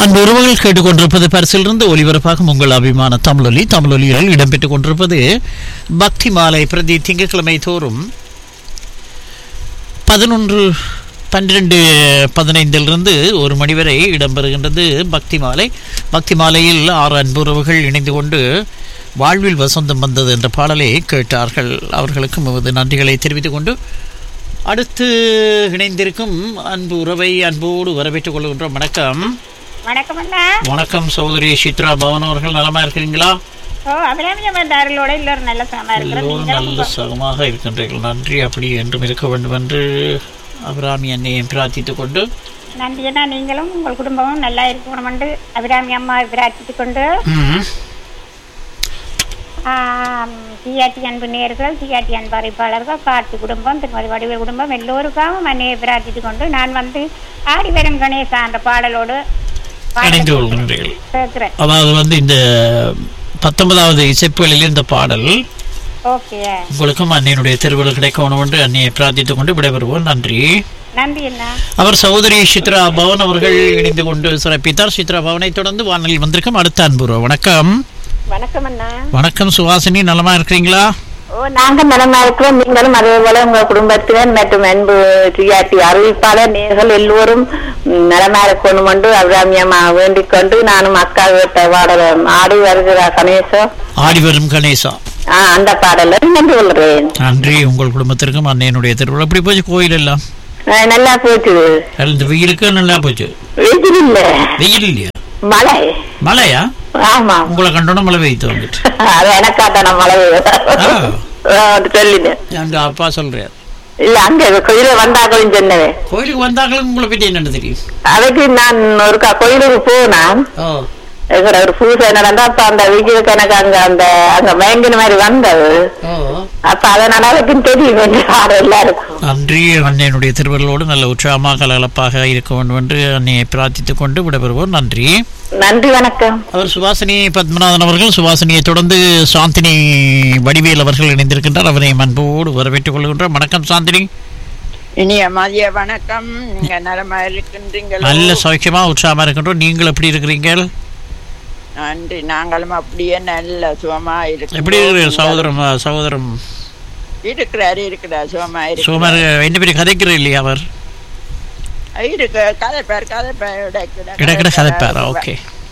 அன்பு உறவுகள் கேட்டுக்கொண்டிருப்பது பரிசிலிருந்து ஒலிபரப்பாகும் உங்கள் அபிமான தமிழொலி தமிழொலியில் இடம்பெற்றுக் கொண்டிருப்பது பக்தி மாலை பிரதி திங்கட்கிழமை தோறும் பதினொன்று பன்னிரெண்டு பதினைந்திலிருந்து ஒரு மணி வரை இடம்பெறுகின்றது பக்தி மாலை பக்தி மாலையில் ஆறு அன்பு உறவுகள் இணைந்து கொண்டு வாழ்வில் வசந்தம் வந்தது என்ற பாடலை கேட்டார்கள் அவர்களுக்கு நமது நன்றிகளை தெரிவித்துக் கொண்டு அடுத்து இணைந்திருக்கும் அன்பு உறவை அன்போடு வரவேற்றுக் கொள்கின்றோம் வணக்கம் வணக்கம் அண்ணா வணக்கம் சகோதரி சித்ரா பவன் அவர்கள் நலமா இருக்கிறீங்களா ஓ அபிராமியம் வந்த அருளோட எல்லாரும் நல்ல சமா இருக்கிறோம் எல்லோரும் நல்ல சுகமாக இருக்கின்றீர்கள் நன்றி அப்படி என்றும் இருக்க வேண்டும் என்று அபிராமி அன்னையை பிரார்த்தித்துக் கொண்டு நன்றி அண்ணா நீங்களும் உங்கள் குடும்பமும் நல்லா இருக்கணும் என்று அபிராமி அம்மா பிரார்த்தித்துக் கொண்டு ம், சிஆர்டி அன்பு நேர்கள் சிஆர்டி அன்பு அறிவிப்பாளர்கள் கார்த்தி குடும்பம் திருமதி வடிவேல் குடும்பம் எல்லோருக்காகவும் அன்னையை பிரார்த்தித்துக் கொண்டு நான் வந்து ஆடி வரும் கணேசா என்ற பாடலோடு இணைந்து கொள்கின்றீர்கள் கேட்கிறேன் அதாவது வந்து இந்த பத்தொன்பதாவது இசைப்புகளில் இந்த பாடல் ஓகே உங்களுக்கும் அன்னையினுடைய திருவிழா கிடைக்கணும் என்று அன்னையை பிரார்த்தித்துக் கொண்டு விடைபெறுவோம் நன்றி நன்றி அண்ணா அவர் சகோதரி சித்ரா பவன் அவர்கள் இணைந்து கொண்டு சிறப்பித்தார் சித்ரா பவனை தொடர்ந்து வானொலியில் வந்திருக்கும் அடுத்த அன்புறவு வணக்கம் வணக்கம் அண்ணா வணக்கம் சுவாசினி நலமா இருக்கிறீங்களா ஓ நாங்க நலமா இருக்கிறோம் நீங்களும் அதே போல உங்க குடும்பத்தினர் மற்றும் அன்பு டிஆர்டி அறிவிப்பாளர் நேர்கள் எல்லோரும் ம், நலமா இருக்கணும் என்று அபிராமியம்மா வேண்டிக் கொண்டு நானும் அக்கா வீட்ட பாடல ஆடி வருகிற கணேசம் ஆடி வரும் கணேசா ஆ, அந்த பாடல நன்றி கொள்றேன் நன்றி உங்கள் குடும்பத்திற்கும் அன்னையினுடைய திருவிழா எப்படி போச்சு கோயில் எல்லாம் ஆ, நல்லா போச்சு இந்த வெயிலுக்கு நல்லா போச்சு வெயில் இல்ல வெயில் இல்லையா மழை மழையா ஆமா உங்களை கண்டோட மழை பெய்த்து வந்துட்டு அது எனக்காட்டான மழை ஆ. ஆ, அது சொல்லினேன் எங்க அப்பா சொல்றாரு இல்ல அங்க கோயில வந்தாக்களும் சொன்னேன் கோயிலுக்கு வந்தாங்களும் உங்களை பத்தி என்னன்னு தெரியும் அதுக்கு நான் ஒரு கோயிலுக்கு போனேன் ஓ எங்கட ஒரு பூசை நடந்தா அப்ப அந்த விஜயக்கு எனக்கு அங்க அந்த அங்க மயங்கின மாதிரி வந்தது ஓ அப்ப அதனால அதுக்கும் தெரியும் என்று ஆறு எல்லாருக்கும் நன்றி அன்னையினுடைய திருவள்ளோடு நல்ல உற்சாகமாக கலகலப்பாக இருக்க வேண்டும் என்று அன்னையை பிரார்த்தித்துக் கொண்டு விடைபெறுவோம் நன்றி நன்றி வணக்கம் அவர் சுபாசினி பத்மநாதன் அவர்கள் சுபாசினியை தொடர்ந்து சாந்தினி வடிவேல் அவர்கள் இணைந்திருக்கின்றார் அவரை அன்போடு வரவேற்றுக் கொள்கின்றோம் வணக்கம் சாந்தினி இனிய மதிய வணக்கம் நீங்க நலமா இருக்கின்றீங்களோ நல்ல சௌக்கியமா உற்சாகமா இருக்கின்றோம் நீங்கள் எப்படி இருக்கிறீர்கள் நன்றி நாங்களும் அப்படியே நல்ல சுகமா எப்படி இருக்கிறீர்கள் இருக்கிறோம் சகோதரம் சகோதரம் இருக்கிறாரு இருக்கிறார் சுகமா சுமார் இருக்கு என்ன பெரிய கதைக்கிறீர் இல்லையா அவர் இருக்கு கதை பேர் கதை பேர் கிடக்கிட கதைப்பாரா ஓகே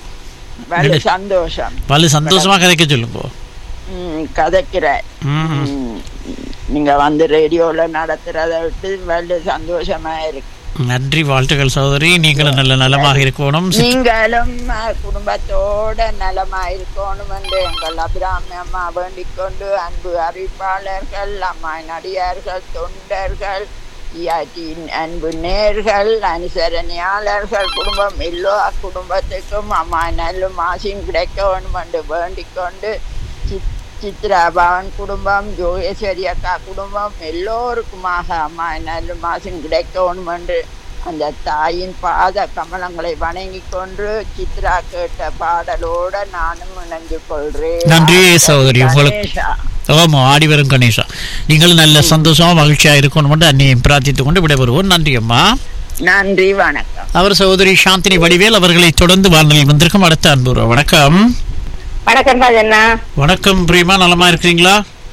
வலு சந்தோஷம் வலு சந்தோஷமா கதைக்க சொல்லுங்க ம், கதைக்கிறார் ம் ம், நீங்க வந்து ரேடியோல நடத்துறத விட்டு வலு சந்தோஷமா இருக்கு நன்றி வாழ்த்துக்கள் சகோதரி நீங்களும் நல்ல நலமாக இருக்கணும் நீங்களும் அஹ், குடும்பத்தோட நலமா இருக்கணும் என்று எங்கள் அபிராமி அம்மா வேண்டிக் கொண்டு அன்பு அறிவிப்பாளர்கள் அம்மா நடிகார்கள் தொண்டர்கள் இயாற்றின் அன்பு நேர்கள் அனுசரணையாளர்கள் குடும்பம் எல்லா குடும்பத்துக்கும் அம்மா நல்ல ஆசையும் கிடைக்க வேண்டும் என்று வேண்டிக் கொண்டு சித்- சித்ரா பவன் குடும்பம் ஜோகேஸ்வரி அக்கா குடும்பம் எல்லோருக்குமாக அம்மா நல்ல மாசம் கிடைக்கணும் என்று அந்த தாயின் பாத கமலங்களை வணங்கிக் கொண்டு சித்ரா கேட்ட பாடலோட நானும் இணைஞ்சு கொள்றேன் நன்றி சகோதரி உங்களுக்கு கணேஷா. ஆமா ஆடி வரும் கணேசா நீங்களும் நல்ல சந்தோஷமா மகிழ்ச்சியா இருக்கணும் என்று அன்னையை பிரார்த்தித்துக் கொண்டு விடைபெறுவோம் நன்றி அம்மா நன்றி வணக்கம் அவர் சகோதரி சாந்தினி வடிவேல் அவர்களை தொடர்ந்து வானொலியில் வந்திருக்கும் அடுத்த அன்பு வணக்கம் வணக்கம் ராஜண்ணா வணக்கம் பிரியமா நலமா இருக்கிறீங்களா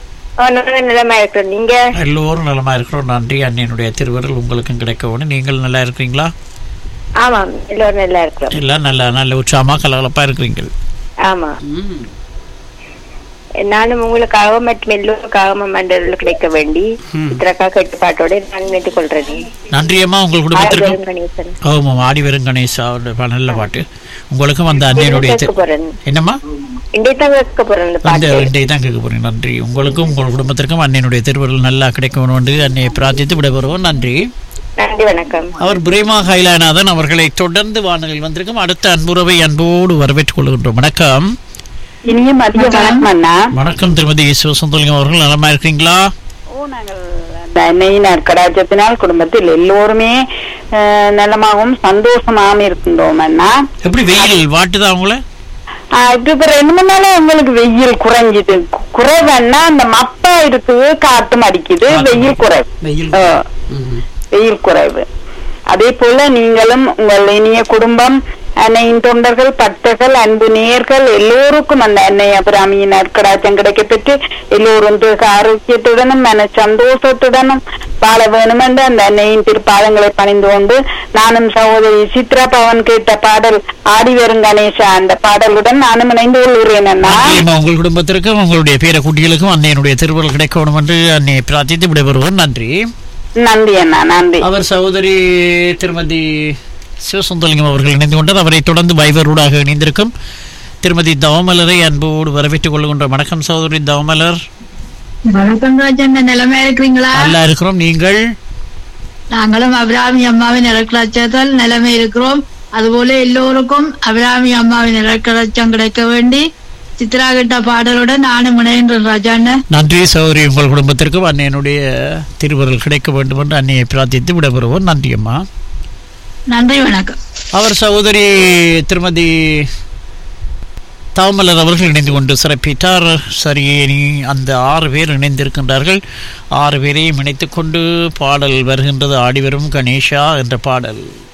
நிலைமை இருக்கிறோம் நீங்க எல்லோரும் நலமா இருக்கிறோம் நன்றி அன்னையினுடைய திருவருள் உங்களுக்கும் கிடைக்க வேணும் நீங்கள் நல்லா இருக்கிறீங்களா ஆமாம் எல்லோரும் நல்லா இருக்கிறோம் எல்லாம் நல்ல நல்ல உற்சாகமா கலகலப்பா இருக்கிறீங்க ஆமா நானும் உங்களுக்காகவும் மற்றும் எல்லோருக்காகவும் மண்டல கிடைக்க வேண்டி சித்திரக்கா கட்டுப்பாட்டோட நான் வேண்டிக் கொள்றேன் நன்றி அம்மா உங்கள் குடும்பத்திற்கும் ஆயிரம் கணேசன் ஆமாம் ஆடி வரும் கணேசா நல்ல பாட்டு உங்களுக்கும் அந்த அன்னையினுடைய கேட்க திரு- போறேன் என்னம்மா இன்றைய தான் கேட்க போறேன் இந்த அந்த பாட்டு ரெண்டை தான் கேட்க போறேன் நன்றி உங்களுக்கும் உங்கள் குடும்பத்திற்கும் அன்னையினுடைய திருவருள் நல்லா கிடைக்கணும் என்று அன்னையை பிரார்த்தித்து விடைபெறுவோம் நன்றி நன்றி வணக்கம் அவர் பிரேமா கைலாநாதன் அவர்களை தொடர்ந்து வானொலியில் வந்திருக்கும் அடுத்த அன்புறவை அன்போடு வரவேற்றுக் கொள்கின்றோம் வணக்கம் இனிய மதிய வணக்கம் அண்ணா வணக்கம் திருமதி சிவசந்தலிங்கம் அவர்கள் நலமா இருக்கீங்களா ஓ நாங்கள் அந்த அன்னையினர் கடாச்சத்தினால் குடும்பத்தில் எல்லோருமே அஹ், நலமாகவும் சந்தோஷமாகவும் இருக்கின்றோம் அண்ணா எப்படி வெயில் வாட்டுதா அவங்கள ஆஹ் இப்ப இப்ப ரெண்டு மூணு நாளா எங்களுக்கு வெயில் குறைஞ்சிது கு- குறைவுன்னா அந்த மப்பா இருக்குது காத்தும் அடிக்குது வெயில் குறைவு வெயில் ஆஹ் வெயில் குறைவு அதே போல நீங்களும் உங்கள் இனிய குடும்பம் அன்னையின் தொண்டர்கள் பக்தர்கள் அன்பு நேயர்கள் எல்லோருக்கும் அந்த அன்னை அபிராமியின் நற்கடாச்சம் கிடைக்க பெற்று எல்லோரும் தேக ஆரோக்கியத்துடனும் மன சந்தோஷத்துடனும் வாழ வேணும் என்று அந்த அன்னையின் திருப்பாதங்களை பணிந்து கொண்டு நானும் சகோதரி சித்ரா பவன் கேட்ட பாடல் ஆடி வரும் கணேசா அந்த பாடலுடன் நானும் இணைந்து கொள்கிறேன் அண்ணா நிச்சயமா உங்கள் குடும்பத்திற்கும் உங்களுடைய பேர குட்டிகளுக்கும் அன்னையனுடைய திருவருள் கிடைக்கணும் என்று அன்னையை பிரார்த்தித்து விடைபெறுவோம் நன்றி நன்றி அண்ணா நன்றி அவர் சகோதரி திருமதி சிவசுந்தலிங்கம் அவர்கள் இணைந்து கொண்டார் அவரை தொடர்ந்து வைவரூடாக இணைந்திருக்கும் திருமதி தவமலரை அன்போடு வரவேற்றுக் கொள்கின்ற வணக்கம் சகோதரி தவமலர் வணக்கம் ராஜன் நிலைமை இருக்கிறீங்களா நல்லா இருக்கிறோம் நீங்கள் நாங்களும் அபிராமி அம்மாவின் இலக்கலட்சத்தில் நிலைமை இருக்கிறோம் அதுபோல எல்லோருக்கும் அபிராமி அம்மாவின் இலக்கலட்சம் கிடைக்க வேண்டி சித்ரா கிட்ட பாடலுடன் நானும் இணைகின்றேன் ராஜாண்ண நன்றி சகோதரி உங்கள் குடும்பத்திற்கும் அன்னையனுடைய திருவருள் கிடைக்க வேண்டும் என்று அன்னையை பிரார்த்தித்து விடைபெறுவோம் நன்றி அம்மா நன்றி வணக்கம் அவர் சகோதரி திருமதி தாமலர் அவர்கள் இணைந்து கொண்டு சிறப்பித்தார் சரி இனி அந்த ஆறு பேர் இணைந்திருக்கின்றார்கள் ஆறு பேரையும் இணைத்துக் கொண்டு பாடல் வருகின்றது ஆடிவரும் கணேஷா என்ற பாடல்